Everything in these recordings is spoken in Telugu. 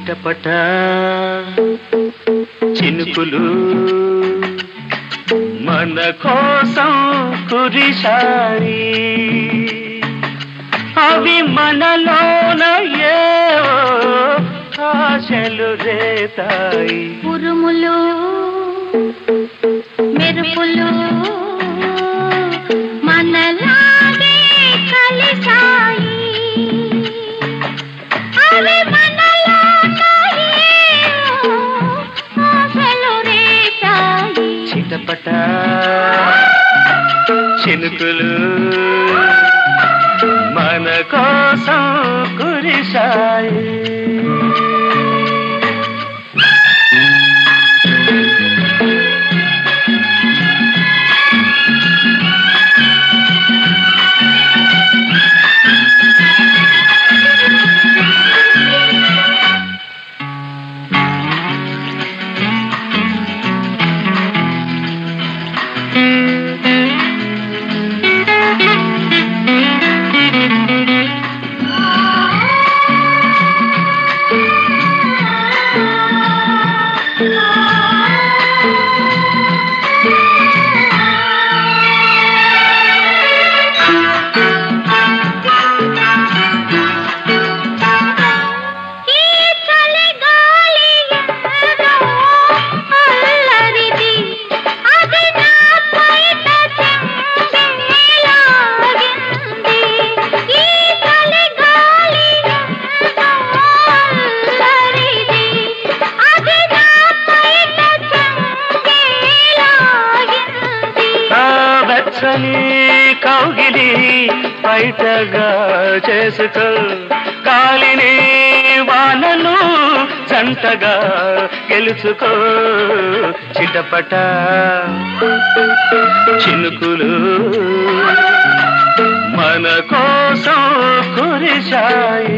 చిటపట చినుకులు మన కోసం కురిశాయి అవి మనలోన ఏవో ఆశలు రేతాయి ఉరుములు మెరుపులు మనలాగే కలిసాయి అవి మనలో ఆశలు రేపాయి చిటపట చినుకులు మన కోసం కురిశాయి ఈ చలి గాలి ఎంతో అల్లరిది అది నా పైట చెంగేలాగింది ఈ చలి గాలి ఎంతో అల్లరిది అది నా పైట చెంగేలాగింది ఆ వెచ్చని కౌగిలి బయటగా చేసుకో గాలిని వానను జంటగా గెలుచుకో చిటపట చినుకులు మన కోసం కురిశాయి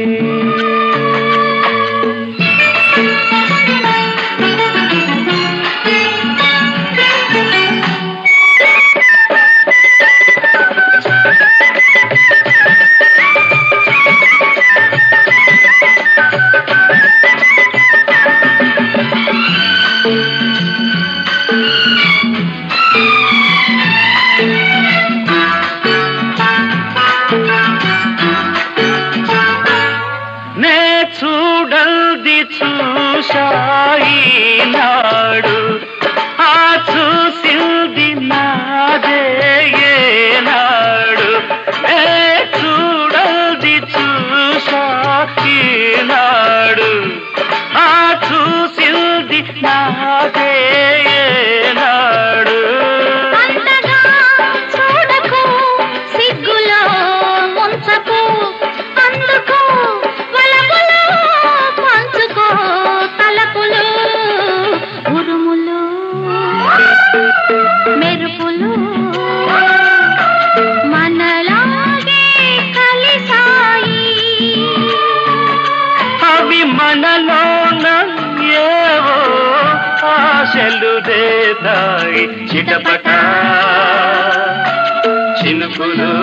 నే చూడల్ది చూశాయి నాడు ఆ చూసింది నాదే ఏనాడు నే చూడల్ది చూశాయి నాడు ఆ చూసింది నాదే ఏనాడు అంతగా చూడకు సిగ్గులో ముంచకు అందుకు వలపులు పంచుకో తలపులు ఉరుములు మెరుపులు మనలాగే కలిసాయి అవి మనలోన ఏవో ఆశలు రేతాయి చిటపట చినుకులు